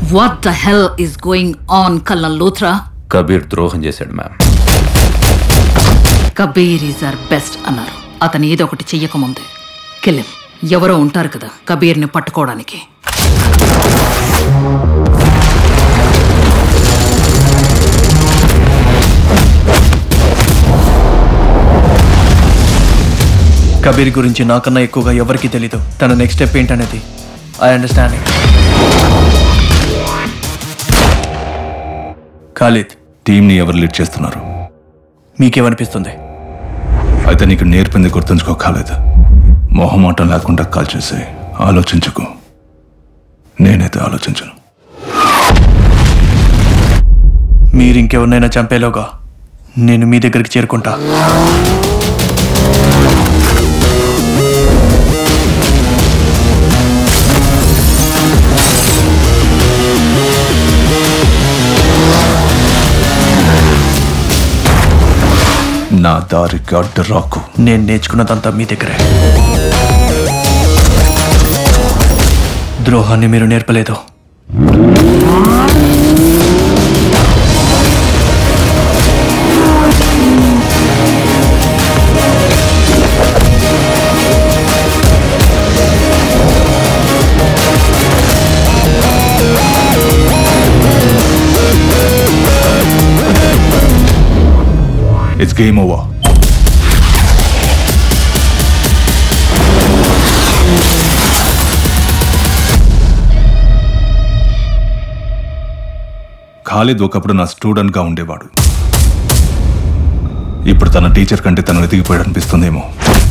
what the hell is going on colonel Luthra Kabir ద్రోహం చేశాడు ma'am Kabir is our best అన్నారు అతను ఏదో ఒకటి చెయ్యకముందే కిలిం ఎవరో ఉంటారు కదా కబీర్ని పట్టుకోవడానికి కబీర్ గురించి నాకన్నా ఎక్కువగా ఎవరికి తెలీదు తన నెక్స్ట్ స్టెప్ ఏంటనేది ఐ అండర్స్టాండ్ ఖాలిద్ టీంని ఎవరు లీడ్ చేస్తున్నారు మీకేమనిపిస్తుంది అయితే నీకు నేర్పింది గుర్తుంచుకో కాలేదు మొహమాటం లేకుండా కాల్ చేసి ఆలోచించుకో నేనైతే ఆలోచించను మీరు ఇంకెవరినైనా చంపేలోగా నేను మీ దగ్గరికి చేరుకుంటా నా దారికి అడ్డు రాకు నేను నేర్చుకున్నదంతా మీ దగ్గరే ద్రోహాన్ని మీరు నేర్పలేదు ఇట్స్ గేమ్ ఓవర్ ఖాలిద్ ఒకప్పుడు నా స్టూడెంట్గా ఉండేవాడు ఇప్పుడు తన టీచర్ కంటే తను ఎదిగిపోయాడు అనిపిస్తుందేమో